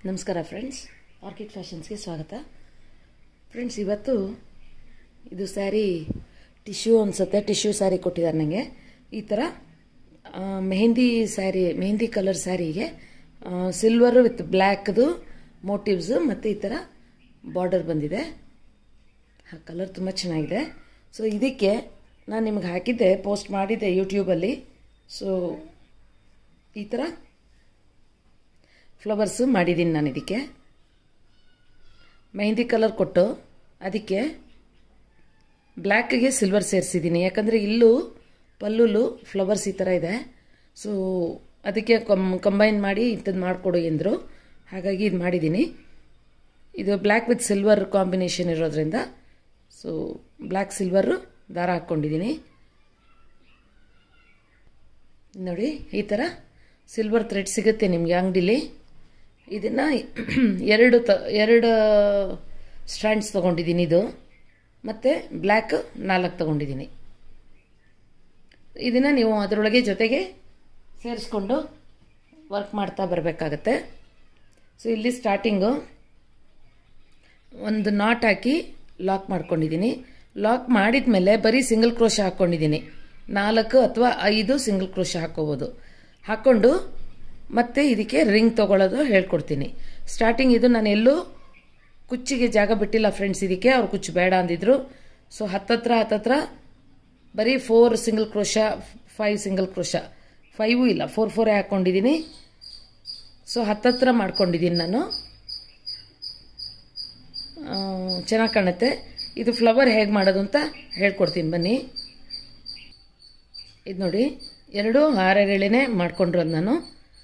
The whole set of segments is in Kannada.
ನಮಸ್ಕಾರ ಫ್ರೆಂಡ್ಸ್ ಆರ್ಕಿಡ್ ಫ್ಯಾಷನ್ಸ್ಗೆ ಸ್ವಾಗತ ಫ್ರೆಂಡ್ಸ್ ಇವತ್ತು ಇದು ಸ್ಯಾರಿ ಟಿಶ್ಯೂ ಅನಿಸುತ್ತೆ ಟಿಶ್ಯೂ ಸ್ಯಾರಿ ಕೊಟ್ಟಿದ್ದಾರೆ ನನಗೆ ಈ ಥರ ಆ, ಮೆಹಂದಿ ಸ್ಯಾರಿ ಮೆಹಂದಿ ಕಲರ್ ಸ್ಯಾರಿಗೆ ಸಿಲ್ವರ್ ವಿತ್ ಬ್ಲ್ಯಾಕ್ದು ಮೋಟಿವ್ಸು ಮತ್ತು ಈ ಥರ ಬಾರ್ಡರ್ ಬಂದಿದೆ ಆ ಕಲರ್ ತುಂಬ ಚೆನ್ನಾಗಿದೆ ಸೊ ಇದಕ್ಕೆ ನಾನು ನಿಮ್ಗೆ ಹಾಕಿದ್ದೆ ಪೋಸ್ಟ್ ಮಾಡಿದ್ದೆ ಯೂಟ್ಯೂಬಲ್ಲಿ ಸೊ ಈ ಥರ ಫ್ಲವರ್ಸು ಮಾಡಿದ್ದೀನಿ ನಾನು ಇದಕ್ಕೆ ಮೆಹಂದಿ ಕಲರ್ ಕೊಟ್ಟು ಅದಕ್ಕೆ ಬ್ಲ್ಯಾಕ್ಗೆ ಸಿಲ್ವರ್ ಸೇರಿಸಿದ್ದೀನಿ ಯಾಕಂದರೆ ಇಲ್ಲೂ ಪಲ್ಲುಲು ಫ್ಲವರ್ಸ್ ಈ ಥರ ಇದೆ ಸೊ ಅದಕ್ಕೆ ಕಂ ಕಂಬೈನ್ ಮಾಡಿ ಇಂಥದ್ದು ಮಾಡಿಕೊಡು ಎಂದರು ಹಾಗಾಗಿ ಇದು ಮಾಡಿದ್ದೀನಿ ಇದು ಬ್ಲ್ಯಾಕ್ ವಿತ್ ಸಿಲ್ವರ್ ಕಾಂಬಿನೇಷನ್ ಇರೋದ್ರಿಂದ ಸೊ ಬ್ಲ್ಯಾಕ್ ಸಿಲ್ವರು ದಾರ ಹಾಕ್ಕೊಂಡಿದ್ದೀನಿ ನೋಡಿ ಈ ಥರ ಸಿಲ್ವರ್ ಥ್ರೆಡ್ ಸಿಗುತ್ತೆ ನಿಮಗೆ ಅಂಗಡಿಲಿ ಇದನ್ನು ಎರಡು ತ ಎರಡು ಸ್ಟ್ಯಾಂಡ್ಸ್ ತೊಗೊಂಡಿದ್ದೀನಿ ಇದು ಮತ್ತು ಬ್ಲ್ಯಾಕ್ ನಾಲ್ಕು ತೊಗೊಂಡಿದ್ದೀನಿ ಇದನ್ನು ನೀವು ಅದರೊಳಗೆ ಜೊತೆಗೆ ಸೇರಿಸ್ಕೊಂಡು ವರ್ಕ್ ಮಾಡ್ತಾ ಬರಬೇಕಾಗತ್ತೆ ಸೊ ಇಲ್ಲಿ ಸ್ಟಾರ್ಟಿಂಗು ಒಂದು ನಾಟ್ ಹಾಕಿ ಲಾಕ್ ಮಾಡ್ಕೊಂಡಿದ್ದೀನಿ ಲಾಕ್ ಮಾಡಿದ ಮೇಲೆ ಬರೀ ಸಿಂಗಲ್ ಕ್ರೋಶ ಹಾಕ್ಕೊಂಡಿದ್ದೀನಿ ನಾಲ್ಕು ಅಥವಾ ಐದು ಸಿಂಗಲ್ ಕ್ರೋಶ ಹಾಕೋಬೋದು ಹಾಕ್ಕೊಂಡು ಮತ್ತೆ ಇದಕ್ಕೆ ರಿಂಗ್ ತೊಗೊಳ್ಳೋದು ಹೇಳ್ಕೊಡ್ತೀನಿ ಸ್ಟಾರ್ಟಿಂಗ್ ಇದು ನಾನು ಎಲ್ಲೂ ಕುಚ್ಚಿಗೆ ಜಾಗ ಬಿಟ್ಟಿಲ್ಲ ಫ್ರೆಂಡ್ಸ್ ಇದಕ್ಕೆ ಅವ್ರು ಕುಚ್ಚು ಬೇಡ ಅಂದಿದ್ರು ಸೊ ಹತ್ತತ್ರ ಹತ್ತತ್ರ ಬರೀ four single crochet five single crochet ಫೈವೂ ಇಲ್ಲ ಫೋರ್ ಫೋರೇ ಹಾಕ್ಕೊಂಡಿದ್ದೀನಿ ಸೊ ಹತ್ತತ್ರ ಮಾಡ್ಕೊಂಡಿದ್ದೀನಿ ನಾನು ಚೆನ್ನಾಗಿ ಕಾಣುತ್ತೆ ಇದು ಫ್ಲವರ್ ಹೇಗೆ ಮಾಡೋದು ಅಂತ ಹೇಳ್ಕೊಡ್ತೀನಿ ಬನ್ನಿ ಇದು ನೋಡಿ ಎರಡು ಆರೆಳೆನೇ ಮಾಡ್ಕೊಂಡಿರೋದು ನಾನು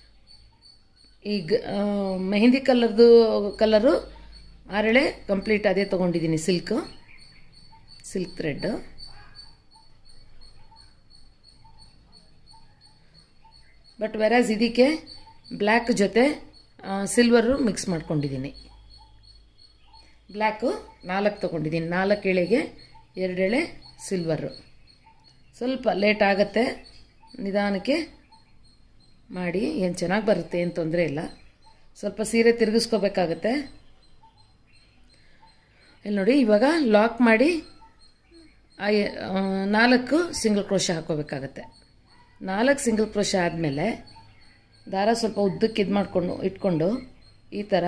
ಈಗ ಆ, ಮೆಹಂದಿ ಕಲರ್ದು ಕಲರು ಆರೆಳೆ ಕಂಪ್ಲೀಟ್ ಅದೇ ತೊಗೊಂಡಿದ್ದೀನಿ ಸಿಲ್ಕು ಸಿಲ್ಕ್ ಥ್ರೆಡ್ ಬಟ್ ವೆರಾಸ್ ಇದಕ್ಕೆ ಬ್ಲ್ಯಾಕ್ ಜೊತೆ ಸಿಲ್ವರು ಮಿಕ್ಸ್ ಮಾಡ್ಕೊಂಡಿದ್ದೀನಿ ಬ್ಲ್ಯಾಕು ನಾಲ್ಕು ತೊಗೊಂಡಿದ್ದೀನಿ ನಾಲ್ಕು ಎಳೆಗೆ ಎರಡು ಎಳೆ ಸಿಲ್ವರು ಸ್ವಲ್ಪ ಲೇಟ್ ಆಗುತ್ತೆ ನಿಧಾನಕ್ಕೆ ಮಾಡಿ ಏನು ಚೆನ್ನಾಗಿ ಬರುತ್ತೆ ಏನು ತೊಂದರೆ ಇಲ್ಲ ಸ್ವಲ್ಪ ಸೀರೆ ತಿರುಗಿಸ್ಕೋಬೇಕಾಗತ್ತೆ ಇಲ್ಲಿ ನೋಡಿ ಇವಾಗ ಲಾಕ್ ಮಾಡಿ ಆ ಎ- ಆ, ನಾಲ್ಕು ಸಿಂಗಲ್ ಕ್ರೋಶ ಹಾಕೋಬೇಕಾಗತ್ತೆ ನಾಲ್ಕು ಸಿಂಗಲ್ ಕ್ರೋಶ ಆದಮೇಲೆ ದಾರ ಸ್ವಲ್ಪ ಉದ್ದಕ್ಕೆ ಇದು ಮಾಡಿಕೊಂಡು ಇಟ್ಕೊಂಡು ಈ ಥರ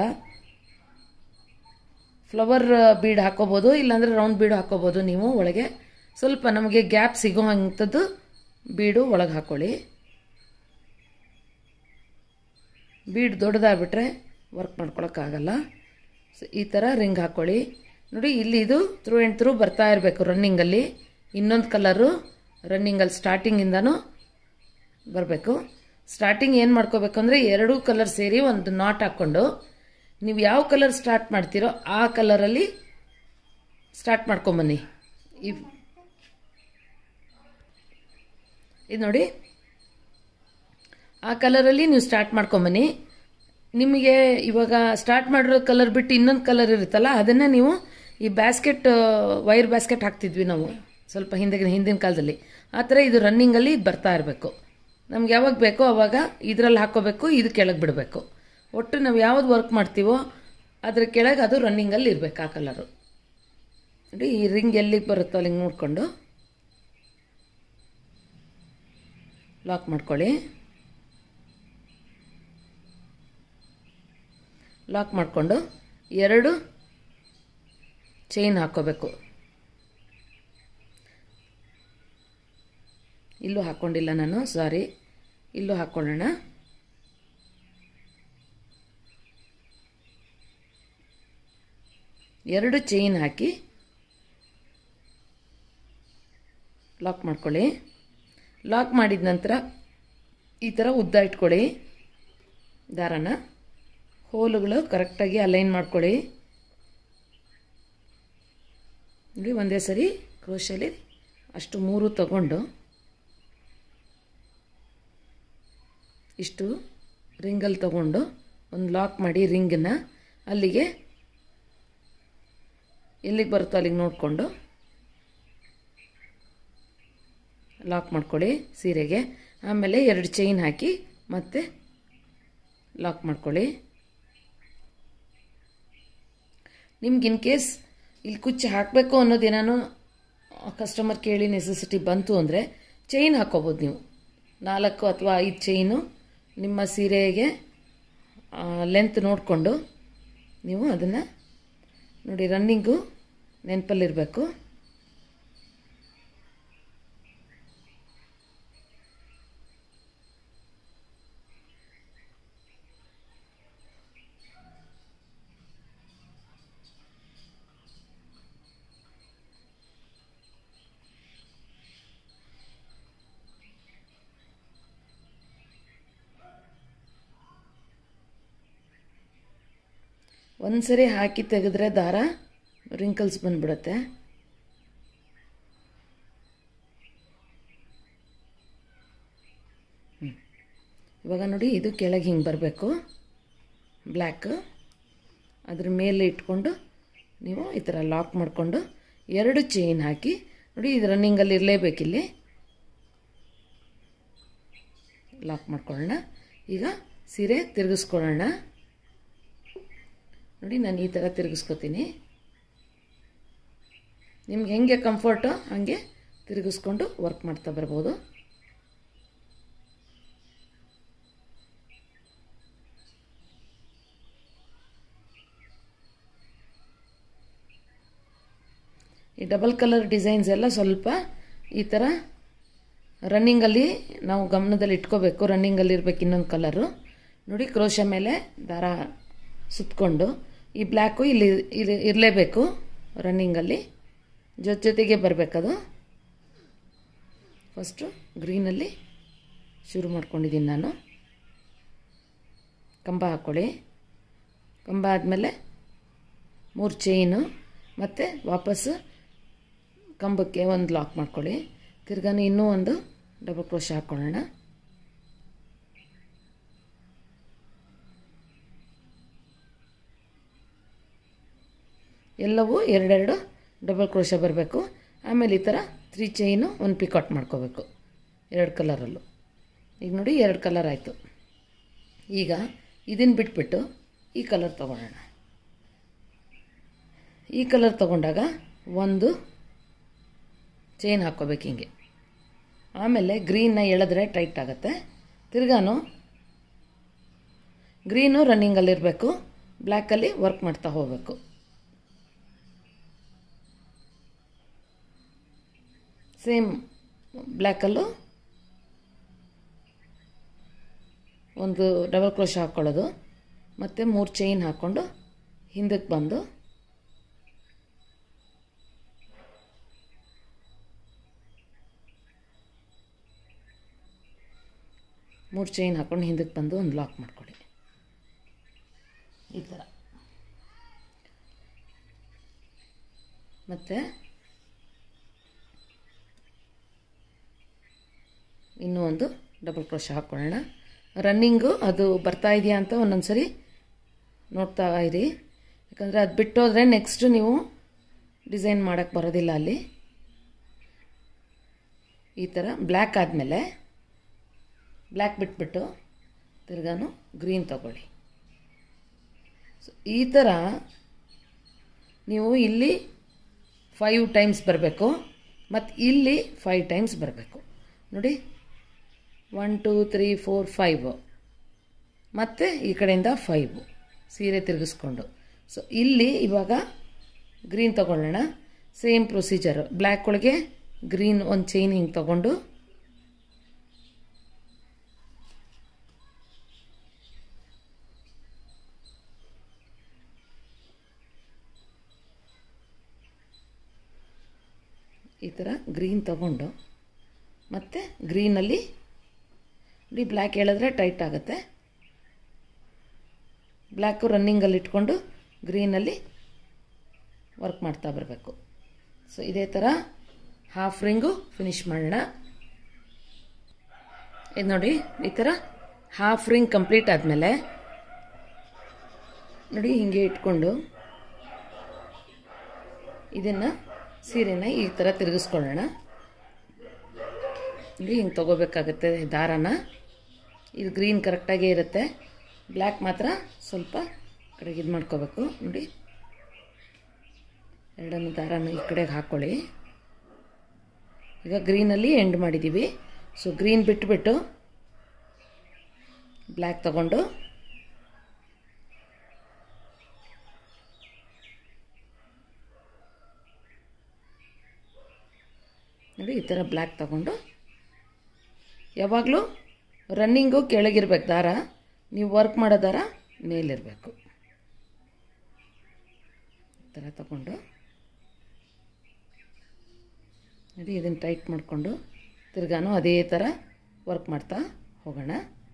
ಫ್ಲವರ್ ಬೀಡ್ ಹಾಕೋಬೋದು ಇಲ್ಲಾಂದರೆ ರೌಂಡ್ ಬೀಡು ಹಾಕೋಬೋದು ನೀವು ಒಳಗೆ ಸ್ವಲ್ಪ ನಮಗೆ ಗ್ಯಾಪ್ ಸಿಗೋ ಅಂಥದ್ದು ಬೀಡು ಒಳಗೆ ಹಾಕ್ಕೊಳ್ಳಿ ಬೀಡ್ ದೊಡ್ಡದಾಗ್ಬಿಟ್ರೆ ವರ್ಕ್ ಮಾಡ್ಕೊಳಕ್ಕಾಗಲ್ಲ ಸೊ ಈ ಥರ ರಿಂಗ್ ಹಾಕ್ಕೊಳ್ಳಿ ನೋಡಿ ಇಲ್ಲಿ ಇದು ಥ್ರೂ ಆ್ಯಂಡ್ ಥ್ರೂ ಬರ್ತಾ ಇರಬೇಕು ರನ್ನಿಂಗಲ್ಲಿ ಇನ್ನೊಂದು ಕಲರು ರನ್ನಿಂಗಲ್ಲಿ ಸ್ಟಾರ್ಟಿಂಗಿಂದನೂ ಬರಬೇಕು ಸ್ಟಾರ್ಟಿಂಗ್ ಏನು ಮಾಡ್ಕೋಬೇಕು ಅಂದರೆ ಎರಡೂ ಕಲರ್ ಸೇರಿ ಒಂದು ನಾಟ್ ಹಾಕ್ಕೊಂಡು ನೀವು ಯಾವ ಕಲರ್ ಸ್ಟಾರ್ಟ್ ಮಾಡ್ತೀರೋ ಆ ಕಲರಲ್ಲಿ ಸ್ಟಾರ್ಟ್ ಮಾಡ್ಕೊಂಬನ್ನಿ ಈ ಇದು ನೋಡಿ ಆ ಕಲರಲ್ಲಿ ನೀವು ಸ್ಟಾರ್ಟ್ ಮಾಡ್ಕೊಂಬನ್ನಿ ನಿಮಗೆ ಇವಾಗ ಸ್ಟಾರ್ಟ್ ಮಾಡಿರೋ ಕಲರ್ ಬಿಟ್ಟು ಇನ್ನೊಂದು ಕಲರ್ ಇರುತ್ತಲ್ಲ ಅದನ್ನು ನೀವು ಈ ಬ್ಯಾಸ್ಕೆಟ್ ವೈರ್ ಬ್ಯಾಸ್ಕೆಟ್ ಹಾಕ್ತಿದ್ವಿ ನಾವು ಸ್ವಲ್ಪ ಹಿಂದಿನ ಹಿಂದಿನ ಕಾಲದಲ್ಲಿ ಆ ಥರ ಇದು ರನ್ನಿಂಗಲ್ಲಿ ಇದು ಬರ್ತಾ ಇರಬೇಕು ನಮ್ಗೆ ಯಾವಾಗ ಬೇಕೋ ಅವಾಗ ಇದರಲ್ಲಿ ಹಾಕೋಬೇಕು ಇದು ಕೆಳಗೆ ಬಿಡಬೇಕು ಒಟ್ಟು ನಾವು ಯಾವ್ದು ವರ್ಕ್ ಮಾಡ್ತೀವೋ ಅದ್ರ ಕೆಳಗೆ ಅದು ರನ್ನಿಂಗಲ್ಲಿ ಇರಬೇಕು ಆ ಕಲರು ನೋಡಿ ಈ ರಿಂಗ್ ಎಲ್ಲಿಗೆ ಬರುತ್ತೋ ಅಲ್ಲಿಗೆ ನೋಡಿಕೊಂಡು ಲಾಕ್ ಮಾಡ್ಕೊಳ್ಳಿ ಲಾಕ್ ಮಾಡಿಕೊಂಡು ಎರಡು ಚೈನ್ ಹಾಕ್ಕೋಬೇಕು ಇಲ್ಲೂ ಹಾಕ್ಕೊಂಡಿಲ್ಲ ನಾನು ಸಾರಿ ಇಲ್ಲೂ ಹಾಕ್ಕೊಳ್ಳೋಣ ಎರಡು ಚೈನ್ ಹಾಕಿ ಲಾಕ್ ಮಾಡ್ಕೊಳ್ಳಿ ಲಾಕ್ ಮಾಡಿದ ನಂತರ ಈ ಥರ ಉದ್ದ ಇಟ್ಕೊಳ್ಳಿ ದಾರನ ಹೋಲುಗಳು ಕರೆಕ್ಟಾಗಿ ಅಲೈನ್ ಮಾಡ್ಕೊಳ್ಳಿ ನೋಡಿ ಒಂದೇ ಸರಿ ಕ್ರೋಶಲ್ಲಿ ಅಷ್ಟು ಮೂರು ತಗೊಂಡು ಇಷ್ಟು ರಿಂಗಲ್ಲಿ ತಗೊಂಡು ಒಂದು ಲಾಕ್ ಮಾಡಿ ರಿಂಗನ್ನ ಅಲ್ಲಿಗೆ ಎಲ್ಲಿಗೆ ಬರುತ್ತೋ ಅಲ್ಲಿಗೆ ನೋಡಿಕೊಂಡು ಲಾಕ್ ಮಾಡ್ಕೊಳ್ಳಿ ಸೀರೆಗೆ ಆಮೇಲೆ ಎರಡು ಚೈನ್ ಹಾಕಿ ಮತ್ತೆ ಲಾಕ್ ಮಾಡ್ಕೊಳ್ಳಿ ನಿಮ್ಗೆ ಇನ್ ಕೇಸ್ ಇಲ್ಲಿ ಕುಚ್ಚು ಹಾಕಬೇಕು ಅನ್ನೋದೇನಾನು ಕಸ್ಟಮರ್ ಕೇಳಿ ನೆಸೆಸಿಟಿ ಬಂತು ಅಂದರೆ ಚೈನ್ ಹಾಕೋಬೋದು ನೀವು ನಾಲ್ಕು ಅಥವಾ ಐದು ಚೈನು ನಿಮ್ಮ ಸೀರೆಗೆ ಲೆಂತ್ ನೋಡಿಕೊಂಡು ನೀವು ಅದನ್ನು ನೋಡಿ ರನ್ನಿಂಗು ನೆನಪಲ್ಲಿರಬೇಕು ಒಂದ್ಸರಿ ಹಾಕಿ ತೆಗೆದ್ರೆ ದಾರ ರಿಂಕಲ್ಸ್ ಬಂದ್ಬಿಡುತ್ತೆ ಹ್ಮ್. ಇವಾಗ ನೋಡಿ ಇದು ಕೆಳಗೆ ಹಿಂಗೆ ಬರಬೇಕು ಬ್ಲ್ಯಾಕ್ ಅದ್ರ ಮೇಲೆ ಇಟ್ಕೊಂಡು ನೀವು ಈ ಥರ ಲಾಕ್ ಮಾಡಿಕೊಂಡು ಎರಡು ಚೈನ್ ಹಾಕಿ ನೋಡಿ ಇದು ರನ್ನಿಂಗಲ್ಲಿ ಇರಲೇಬೇಕಿಲ್ಲಿ ಲಾಕ್ ಮಾಡ್ಕೊಳ್ಳೋಣ ಈಗ ಸೀರೆ ತಿರುಗಿಸ್ಕೊಳ್ಳೋಣ ನೋಡಿ ನಾನು ಈ ಥರ ತಿರುಗಿಸ್ಕೊತೀನಿ ನಿಮ್ಗೆ ಹೆಂಗೆ ಕಂಫರ್ಟು ಹಾಗೆ ತಿರುಗಿಸ್ಕೊಂಡು ವರ್ಕ್ ಮಾಡ್ತಾ ಬರ್ಬೋದು ಈ ಡಬಲ್ ಕಲರ್ ಡಿಸೈನ್ಸ್ ಎಲ್ಲ ಸ್ವಲ್ಪ ಈ ಥರ ರನ್ನಿಂಗಲ್ಲಿ ನಾವು ಗಮನದಲ್ಲಿ ಇಟ್ಕೋಬೇಕು ರನ್ನಿಂಗಲ್ಲಿ ಇರ್ಬೇಕು ಇನ್ನೊಂದು ಕಲರು ನೋಡಿ ಕ್ರೋಶ ಮೇಲೆ ದಾರ ಸುತ್ತಕೊಂಡು ಈ ಬ್ಲ್ಯಾಕು ಇಲ್ಲಿ ಇಲ್ಲಿ ಇರಲೇಬೇಕು ರನ್ನಿಂಗಲ್ಲಿ ಜೊತೆ ಜೊತೆಗೆ ಬರಬೇಕದು ಫಸ್ಟು ಗ್ರೀನಲ್ಲಿ ಶುರು ಮಾಡ್ಕೊಂಡಿದ್ದೀನಿ ನಾನು ಕಂಬ ಹಾಕ್ಕೊಳ್ಳಿ ಕಂಬ ಆದಮೇಲೆ ಮೂರು ಚೈನು ಮತ್ತು ವಾಪಸ್ಸು ಕಂಬಕ್ಕೆ ಒಂದು ಲಾಕ್ ಮಾಡ್ಕೊಳ್ಳಿ ತಿರ್ಗಾನು ಇನ್ನೂ ಒಂದು ಡಬಲ್ ಕ್ರೋಶ ಹಾಕ್ಕೊಳ್ಳೋಣ ಎಲ್ಲವೂ ಎರಡೆರಡು ಡಬಲ್ ಕ್ರೋಶ ಬರಬೇಕು ಆಮೇಲೆ ಈ ಥರ ತ್ರೀ ಚೈನು ಒಂದು ಪಿಕಾಟ್ ಮಾಡ್ಕೋಬೇಕು ಎರಡು ಕಲರಲ್ಲೂ ಈಗ ನೋಡಿ ಎರಡು ಕಲರ್ ಆಯಿತು ಈಗ ಇದನ್ನು ಬಿಟ್ಬಿಟ್ಟು ಈ ಕಲರ್ ತೊಗೊಳ್ಳೋಣ ಈ ಕಲರ್ ತೊಗೊಂಡಾಗ ಒಂದು ಚೈನ್ ಹಾಕ್ಕೋಬೇಕು ಹಿಂಗೆ ಆಮೇಲೆ ಗ್ರೀನ್ನ ಎಳೆದ್ರೆ ಟೈಟ್ ಆಗುತ್ತೆ ತಿರ್ಗಾನು ಗ್ರೀನು ರನ್ನಿಂಗಲ್ಲಿರಬೇಕು ಬ್ಲ್ಯಾಕಲ್ಲಿ ವರ್ಕ್ ಮಾಡ್ತಾ ಹೋಗಬೇಕು ಸೇಮ್ ಬ್ಲ್ಯಾಕಲ್ಲೂ ಒಂದು ಡಬಲ್ ಕ್ರೋಶ ಹಾಕ್ಕೊಳ್ಳೋದು ಮತ್ತು ಮೂರು ಚೈನ್ ಹಾಕ್ಕೊಂಡು ಹಿಂದಕ್ಕೆ ಬಂದು ಮೂರು ಚೈನ್ ಹಾಕ್ಕೊಂಡು ಹಿಂದಕ್ಕೆ ಬಂದು ಒಂದು ಲಾಕ್ ಮಾಡ್ಕೊಳ್ಳಿ ಈ ಥರ ಮತ್ತು ಇನ್ನೂ ಒಂದು ಡಬಲ್ ಕ್ರೋಶ ಹಾಕ್ಕೊಳ್ಳೋಣ ರನ್ನಿಂಗು ಅದು ಬರ್ತಾ ಇದೆಯಾ ಅಂತ ಒಂದೊಂದು ಸರಿ ನೋಡ್ತಾ ಇರಿ ಯಾಕಂದರೆ ಅದು ಬಿಟ್ಟೋದ್ರೆ ನೆಕ್ಸ್ಟ್ ನೀವು ಡಿಸೈನ್ ಮಾಡೋಕ್ಕೆ ಬರೋದಿಲ್ಲ ಅಲ್ಲಿ ಈ ಥರ ಬ್ಲ್ಯಾಕ್ ಆದಮೇಲೆ ಬ್ಲ್ಯಾಕ್ ಬಿಟ್ಬಿಟ್ಟು ತಿರ್ಗಾನು ಗ್ರೀನ್ ತಗೊಳ್ಳಿ ಸೊ ಈ ಥರ ನೀವು ಇಲ್ಲಿ ಫೈವ್ ಟೈಮ್ಸ್ ಬರಬೇಕು ಮತ್ತು ಇಲ್ಲಿ ಫೈವ್ ಟೈಮ್ಸ್ ಬರಬೇಕು ನೋಡಿ one two three four five ಮತ್ತು ಈ ಕಡೆಯಿಂದ ಫೈವ್ ಸೀರೆ ತಿರುಗಿಸ್ಕೊಂಡು ಸೊ ಇಲ್ಲಿ ಇವಾಗ ಗ್ರೀನ್ ತಗೊಳ್ಳೋಣ ಸೇಮ್ ಪ್ರೊಸೀಜರು ಬ್ಲ್ಯಾಕ್ ಒಳಗೆ ಗ್ರೀನ್ ಒಂದು ಚೈನ್ ಹಿಂಗೆ ತಗೊಂಡು ಈ ಥರ ಗ್ರೀನ್ ತಗೊಂಡು ಮತ್ತು ಗ್ರೀನಲ್ಲಿ ನೋಡಿ ಬ್ಲ್ಯಾಕ್ ಹೇಳಿದ್ರೆ ಟೈಟ್ ಆಗುತ್ತೆ ಬ್ಲ್ಯಾಕು ರನ್ನಿಂಗಲ್ಲಿ ಇಟ್ಕೊಂಡು ಗ್ರೀನಲ್ಲಿ ವರ್ಕ್ ಮಾಡ್ತಾ ಬರಬೇಕು ಸೊ ಇದೇ ಥರ ಹಾಫ್ ರಿಂಗು ಫಿನಿಶ್ ಮಾಡೋಣ ಇದು ನೋಡಿ ಈ ಥರ ಹಾಫ್ ರಿಂಗ್ ಕಂಪ್ಲೀಟ್ ಆದಮೇಲೆ ನೋಡಿ ಹೀಗೆ ಇಟ್ಕೊಂಡು ಇದನ್ನು ಸೀರೆನ ಈ ಥರ ತಿರುಗಿಸ್ಕೊಳ್ಳೋಣ ನೋಡಿ ಹಿಂಗೆ ತೊಗೋಬೇಕಾಗತ್ತೆ ದಾರನ ಇದು ಗ್ರೀನ್ ಕರೆಕ್ಟಾಗೇ ಇರುತ್ತೆ ಬ್ಲ್ಯಾಕ್ ಮಾತ್ರ ಸ್ವಲ್ಪ ಕಡೆಗೆ ಇದು ಮಾಡ್ಕೋಬೇಕು ನೋಡಿ ಎರಡನ್ನು ದಾರನ ಈ ಕಡೆಗೆ ಹಾಕ್ಕೊಳ್ಳಿ ಈಗ ಗ್ರೀನಲ್ಲಿ ಎಂಡ್ ಮಾಡಿದ್ದೀವಿ ಸೊ ಗ್ರೀನ್ ಬಿಟ್ಬಿಟ್ಟು ಬ್ಲ್ಯಾಕ್ ತಗೊಂಡು ನೋಡಿ ಈ ಥರ ಬ್ಲ್ಯಾಕ್ ತಗೊಂಡು ಯಾವಾಗಲೂ ರನ್ನಿಂಗು ಕೆಳಗಿರ್ಬೇಕು ದಾರ ನೀವು ವರ್ಕ್ ಮಾಡೋ ದಾರ ಮೇಲಿರಬೇಕು ಈ ಥರ ತಗೊಂಡು ನೋಡಿ ಇದನ್ನು ಟೈಟ್ ಮಾಡಿಕೊಂಡು ತಿರ್ಗಾನು ಅದೇ ಥರ ವರ್ಕ್ ಮಾಡ್ತಾ ಹೋಗೋಣ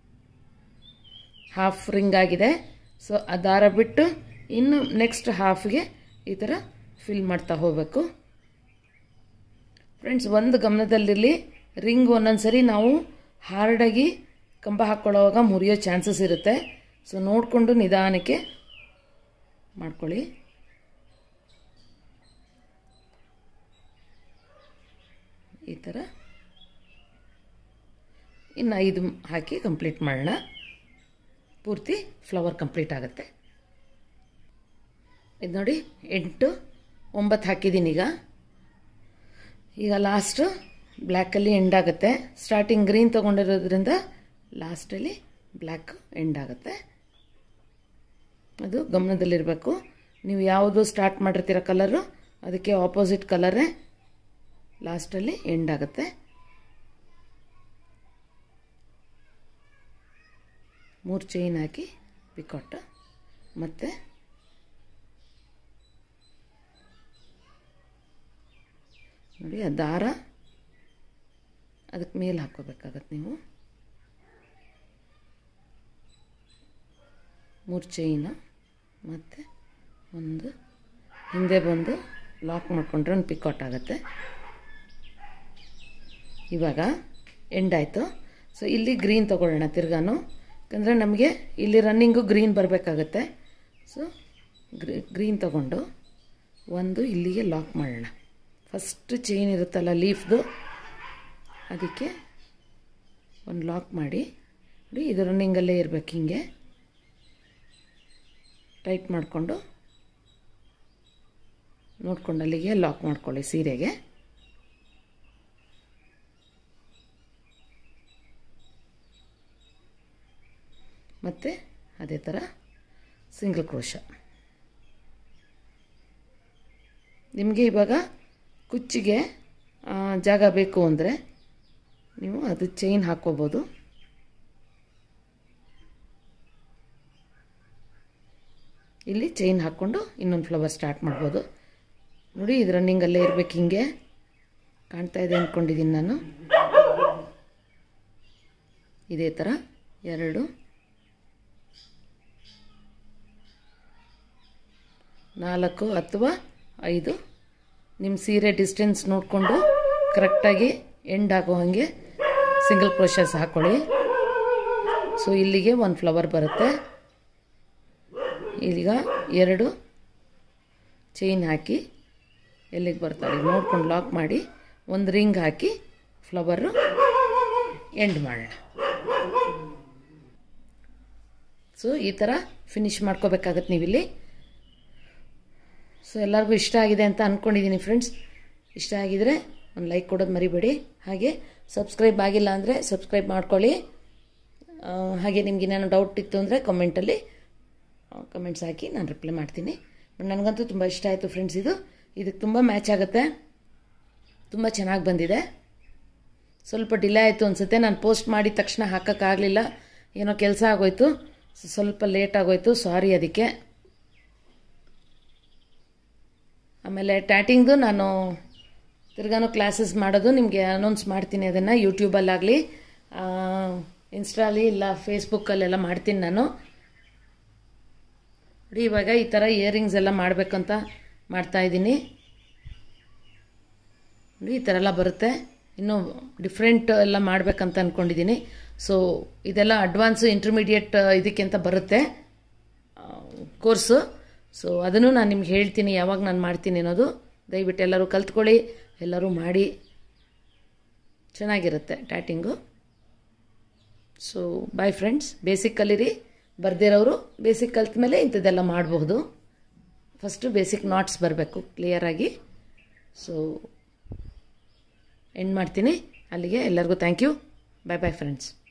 ಹಾಫ್ ರಿಂಗ್ ಆಗಿದೆ ಸೊ ಆ ದಾರ ಬಿಟ್ಟು ಇನ್ನು ನೆಕ್ಸ್ಟ್ ಹಾಫ್ಗೆ ಈ ಥರ ಫಿಲ್ ಮಾಡ್ತಾ ಹೋಗಬೇಕು ಫ್ರೆಂಡ್ಸ್ ಒಂದು ಗಮನದಲ್ಲಿರಲಿ ರಿಂಗ್ ಒಂದೊಂದು ಸರಿ ನಾವು ಹಾರ್ಡಾಗಿ ಕಂಬ ಹಾಕ್ಕೊಳ್ಳೋವಾಗ ಮುರಿಯೋ ಚಾನ್ಸಸ್ ಇರುತ್ತೆ ಸೊ ನೋಡಿಕೊಂಡು ನಿಧಾನಕ್ಕೆ ಮಾಡ್ಕೊಳ್ಳಿ ಈ ಥರ ಇನ್ನು ಐದು ಹಾಕಿ ಕಂಪ್ಲೀಟ್ ಮಾಡೋಣ ಪೂರ್ತಿ ಫ್ಲವರ್ ಕಂಪ್ಲೀಟ್ ಆಗುತ್ತೆ ಇದು ನೋಡಿ ಎಂಟು ಒಂಬತ್ತು ಹಾಕಿದ್ದೀನಿ ಈಗ ಈಗ ಲಾಸ್ಟು ಬ್ಲ್ಯಾಕಲ್ಲಿ ಎಂಡ್ ಆಗುತ್ತೆ ಸ್ಟಾರ್ಟಿಂಗ್ ಗ್ರೀನ್ ತೊಗೊಂಡಿರೋದ್ರಿಂದ ಲಾಸ್ಟಲ್ಲಿ ಬ್ಲ್ಯಾಕ್ ಎಂಡ್ ಆಗುತ್ತೆ ಅದು ಗಮನದಲ್ಲಿರಬೇಕು ನೀವು ಯಾವುದು ಸ್ಟಾರ್ಟ್ ಮಾಡಿರ್ತೀರ ಕಲರು ಅದಕ್ಕೆ ಆಪೋಸಿಟ್ ಕಲರೇ ಲಾಸ್ಟಲ್ಲಿ ಎಂಡ್ ಆಗುತ್ತೆ ಮೂರು ಚೈನ್ ಹಾಕಿ ಪಿಕಾಟ್ ಮತ್ತು ನೋಡಿ ಆ ದಾರ ಅದಕ್ಕೆ ಮೇಲೆ ಹಾಕ್ಕೋಬೇಕಾಗತ್ತೆ ನೀವು ಮೂರು ಚೈನ ಮತ್ತು ಒಂದು ಹಿಂದೆ ಬಂದು ಲಾಕ್ ಮಾಡಿಕೊಂಡ್ರೆ ಒಂದು ಪಿಕಾಟ್ ಆಗುತ್ತೆ ಇವಾಗ ಎಂಡ್ ಆಯಿತು ಸೊ ಇಲ್ಲಿ ಗ್ರೀನ್ ತೊಗೊಳ್ಳೋಣ ತಿರ್ಗಾನು ಯಾಕಂದರೆ ನಮಗೆ ಇಲ್ಲಿ ರನ್ನಿಂಗು ಗ್ರೀನ್ ಬರಬೇಕಾಗತ್ತೆ ಸೊ ಗ್ರೀ ಗ್ರೀನ್ ತೊಗೊಂಡು ಒಂದು ಇಲ್ಲಿಗೆ ಲಾಕ್ ಮಾಡೋಣ ಫಸ್ಟ್ ಚೈನ್ ಇರುತ್ತಲ್ಲ ಲೀಫ್ದು ಅದಕ್ಕೆ ಒಂದು ಲಾಕ್ ಮಾಡಿ ನೋಡಿ ಇದು ರನ್ನಿಂಗಲ್ಲೇ ಇರಬೇಕು ಹಿಂಗೆ ಟೈಟ್ ಮಾಡಿಕೊಂಡು ನೋಡ್ಕೊಂಡು ಅಲ್ಲಿಗೆ ಲಾಕ್ ಮಾಡ್ಕೊಳ್ಳಿ ಸೀರೆಗೆ ಮತ್ತು ಅದೇ ಥರ ಸಿಂಗಲ್ ಕ್ರೋಶ ನಿಮಗೆ ಇವಾಗ ಕುಚ್ಚಿಗೆ ಆ, ಜಾಗ ಬೇಕು ಅಂದರೆ ನೀವು ಅದು ಚೈನ್ ಹಾಕ್ಕೋಬೋದು ಇಲ್ಲಿ ಚೈನ್ ಹಾಕ್ಕೊಂಡು ಇನ್ನೊಂದು ಫ್ಲವರ್ ಸ್ಟಾರ್ಟ್ ಮಾಡ್ಬೋದು ನೋಡಿ ಇದು ರನ್ನಿಂಗಲ್ಲೇ ಇರ್ಬೇಕು ಹಿಂಗೆ ಕಾಣ್ತಾ ಇದೆ ಅಂದ್ಕೊಂಡಿದ್ದೀನಿ ನಾನು ಇದೇ ಥರ ಎರಡು ನಾಲ್ಕು ಅಥವಾ ಐದು ನಿಮ್ಮ ಸೀರೆ ಡಿಸ್ಟೆನ್ಸ್ ನೋಡಿಕೊಂಡು ಕರೆಕ್ಟಾಗಿ ಎಂಡ್ ಆಗೋ ಹಾಗೆ ಸಿಂಗಲ್ ಕ್ರೋಶಸ್ ಹಾಕ್ಕೊಳ್ಳಿ ಸೊ ಇಲ್ಲಿಗೆ ಒಂದು ಫ್ಲವರ್ ಬರುತ್ತೆ ಈಗ ಎರಡು ಚೈನ್ ಹಾಕಿ ಎಲ್ಲಿಗೆ ಬರ್ತಾಳೆ ನೋಡ್ಕೊಂಡು ಲಾಕ್ ಮಾಡಿ ಒಂದು ರಿಂಗ್ ಹಾಕಿ ಫ್ಲವರು ಎಂಡ್ ಮಾಡೋಣ ಸೊ ಈ ಥರ ಫಿನಿಶ್ ಮಾಡ್ಕೋಬೇಕಾಗತ್ತೆ ನೀವಿಲ್ಲಿ ಸೊ ಎಲ್ಲರಿಗೂ ಇಷ್ಟ ಆಗಿದೆ ಅಂತ ಅಂದ್ಕೊಂಡಿದ್ದೀನಿ ಫ್ರೆಂಡ್ಸ್ ಇಷ್ಟ ಆಗಿದರೆ ಒಂದು ಲೈಕ್ ಕೊಡೋದು ಮರಿಬೇಡಿ ಹಾಗೆ ಸಬ್ಸ್ಕ್ರೈಬ್ ಆಗಿಲ್ಲ ಅಂದರೆ ಸಬ್ಸ್ಕ್ರೈಬ್ ಮಾಡ್ಕೊಳ್ಳಿ ಆ, ಹಾಗೆ ನಿಮ್ಗೆ ಏನಾದ್ರು ಡೌಟ್ ಇತ್ತು ಅಂದರೆ ಕಮೆಂಟಲ್ಲಿ ಕಮೆಂಟ್ಸ್ ಹಾಕಿ ನಾನು ರಿಪ್ಲೈ ಮಾಡ್ತೀನಿ ಬಟ್ ನನಗಂತೂ ತುಂಬ ಇಷ್ಟ ಆಯಿತು ಫ್ರೆಂಡ್ಸ್ ಇದು ಇದಕ್ಕೆ ತುಂಬ ಮ್ಯಾಚ್ ಆಗುತ್ತೆ ತುಂಬ ಚೆನ್ನಾಗಿ ಬಂದಿದೆ ಸ್ವಲ್ಪ ಡಿಲೇ ಆಯಿತು ಅನಿಸುತ್ತೆ ನಾನು ಪೋಸ್ಟ್ ಮಾಡಿದ ತಕ್ಷಣ ಹಾಕೋಕ್ಕಾಗಲಿಲ್ಲ ಏನೋ ಕೆಲಸ ಆಗೋಯ್ತು ಸೊ ಸ್ವಲ್ಪ ಲೇಟ್ ಆಗೋಯ್ತು ಸಾರಿ ಅದಕ್ಕೆ ಆಮೇಲೆ ಟ್ಯಾಟಿಂಗ್ದು ನಾನು ತಿರ್ಗಾನು ಕ್ಲಾಸಸ್ ಮಾಡೋದು ನಿಮಗೆ ಅನೌನ್ಸ್ ಮಾಡ್ತೀನಿ ಅದನ್ನು ಯೂಟ್ಯೂಬಲ್ಲಾಗಲಿ ಇನ್ಸ್ಟಾಲಿ ಇಲ್ಲ ಫೇಸ್ಬುಕ್ಕಲ್ಲೆಲ್ಲ ಮಾಡ್ತೀನಿ ನಾನು ನೋಡಿ ಇವಾಗ ಈ ಥರ ಇಯರಿಂಗ್ಸ್ ಎಲ್ಲ ಮಾಡಬೇಕಂತ ಮಾಡ್ತಾಯಿದ್ದೀನಿ ನೋಡಿ ಈ ಥರ ಎಲ್ಲ ಬರುತ್ತೆ ಇನ್ನೂ ಡಿಫ್ರೆಂಟ್ ಎಲ್ಲ ಮಾಡಬೇಕಂತ ಅಂದ್ಕೊಂಡಿದ್ದೀನಿ ಸೊ ಇದೆಲ್ಲ ಅಡ್ವಾನ್ಸು ಇಂಟರ್ಮೀಡಿಯೇಟ್ ಇದಕ್ಕೆ ಅಂತ ಬರುತ್ತೆ ಕೋರ್ಸು ಸೊ ಅದನ್ನು ನಾನು ನಿಮ್ಗೆ ಹೇಳ್ತೀನಿ ಯಾವಾಗ ನಾನು ಮಾಡ್ತೀನಿ ಅನ್ನೋದು ದಯವಿಟ್ಟು ಎಲ್ಲರೂ ಕಲ್ತ್ಕೊಳ್ಳಿ ಎಲ್ಲರೂ ಮಾಡಿ ಚೆನ್ನಾಗಿರುತ್ತೆ tatting so bye friends basic ಕಲೀರಿ ಬರ್ದಿರೋರು ಬೇಸಿಕ್ ಕಲ್ತ ಮೇಲೆ ಇಂಥದ್ದೆಲ್ಲ ಮಾಡಬಹುದು ಫಸ್ಟು ಬೇಸಿಕ್ ನಾಟ್ಸ್ ಬರಬೇಕು ಕ್ಲಿಯರಾಗಿ ಸೊ ಎಂಡ್ ಮಾಡ್ತೀನಿ ಅಲ್ಲಿಗೆ ಎಲ್ಲರಿಗೂ thank you bye bye friends